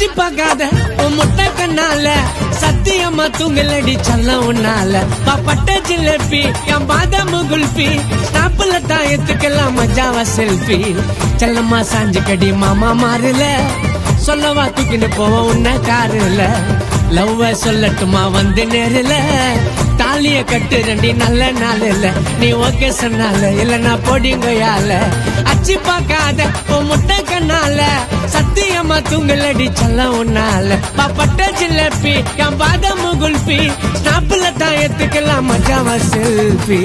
அச்சு பார்க்காத உன் முட்டை கண்ணால சத்தியமா தூங்கலடி சொல்ல உன்னால பாப்பட்ட ஜிலேபி என் பாதாம் குல்பி ஸ்டாப்புல தாயத்துக்கெல்லாம் மஜாவா செல்ஃபி செல்லம்மா சாஞ்சு கடி மாமா மாறுல சொல்லவா தூக்கிட்டு போவோம் உன்ன காருல லவ்வ சொல்லட்டுமா வந்து நேருல தாலிய கட்டு ரெண்டி நல்ல நாள் இல்ல நீ ஓகே சொன்னால இல்லனா பொடிங்கயால அச்சு பார்க்காத உன் முட்டை கண்ணால சத்தியமா தூங்கலடி சொல்ல உன்னால பாப்பட்ட ஜிலேபி என் பாதாம் குல்பி ஸ்டாப்புல தாயத்துக்கெல்லாம் மஜாவா selfie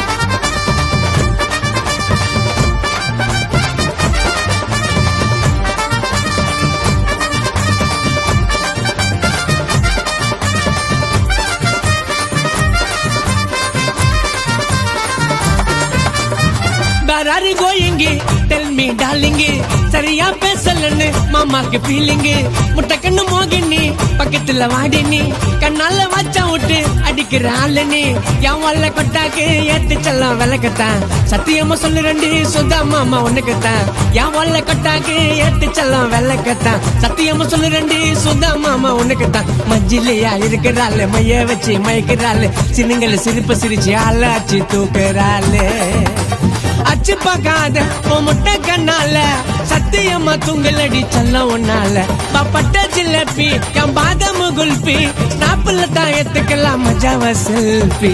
Where are you going? Tell me, darling. சரியா பேசலன்னு மாமாக்கு ஃபீலிங் முட்டை கண்ணு மோகினி பக்கத்துல வாடி நீ கண்ணால வச்சா விட்டு அடிக்கிற ஆளு நீ என் வல்ல கொட்டாக்கு ஏத்து செல்லம் விளக்கத்தான் சத்தியமா சொல்லு ரெண்டு சுதா மாமா உனக்குத்தான் என் வல்ல கொட்டாக்கு ஏத்து செல்லம் விளக்கத்தான் சத்தியமா சொல்லு ரெண்டு சுதா மாமா உனக்குத்தான் மஜ்ஜிலையா இருக்கிறாள் மைய வச்சு மயக்கிறாள் சின்னங்களை சிரிப்பு சிரிச்சு ஆளாச்சு தூக்குறாளே அச்சு பார்க்காத உன் முட்டை கண்ணால சத்தியமா தூங்கலடி சொல்ல உன்னால பாப்பட்ட ஜிலேபி என் பாதாம் குல்பி ஸ்டாப்புல தாயத்துக்கெல்லாம் மஜாவா செல்ஃபி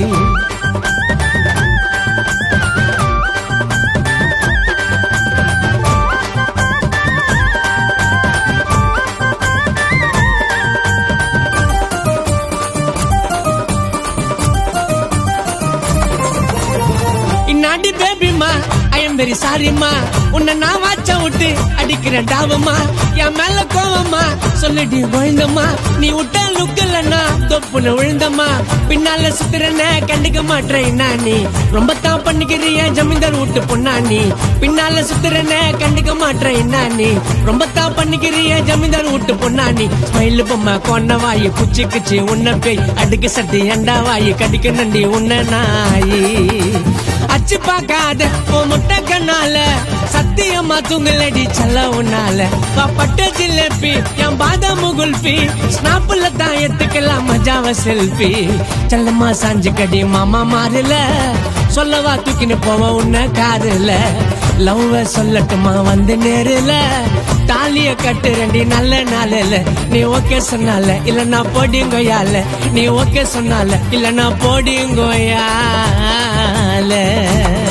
இன்னாடி பேபிமா ஐ எம் வெரி சாரிம்மா உன்னை நான் வாச்ச விட்டு அடிக்கிறேன் டாவம்மா என் மேல கோவம்மா சொல்லுடி விழுந்தம்மா நீ விட்ட லுக்கலன்னா தொப்புன்னு விழுந்தம்மா பின்னால சுத்துறன கண்டுக்க மாட்டேன் நீ ரொம்ப தான் பண்ணிக்கிறிய ஜமீன்தார் விட்டு பொண்ணா நீ பின்னால சுத்துறன கண்டுக்க மாட்டேன் நீ ரொம்ப தான் பண்ணிக்கிறிய ஜமீன்தார் விட்டு பொண்ணா நீ ஸ்மைல் பொம்மை கொன்ன வாயு குச்சி குச்சி உன்ன பேய் அடுக்கு சட்டி அண்டா வாயு கடிக்க நண்டி உன்ன நாயி அச்சு பார்க்காத உன் முட்டை கண்ணால சத்தியமா தூங்கலடி சொல்ல உன்னால பட்ட ஜிலேபி என் பாதாம் குல்பி ஸ்னாப்புல தாயத்துக்கெல்லாம் மஜாவ செல்ஃபி செல்லம்மா சாஞ்சு கடி மாமா மாறுல சொல்லவா தூக்கின்னு போவோம் உன்ன காருல லவ்வ சொல்லட்டுமா வந்து நேருல தாலிய கட்டு ரெண்டி நல்ல நாளில் நீ ஓகே சொன்னால இல்ல நான் போடிங்கோயால நீ ஓகே சொன்னால இல்ல நான் போடிங்கோயால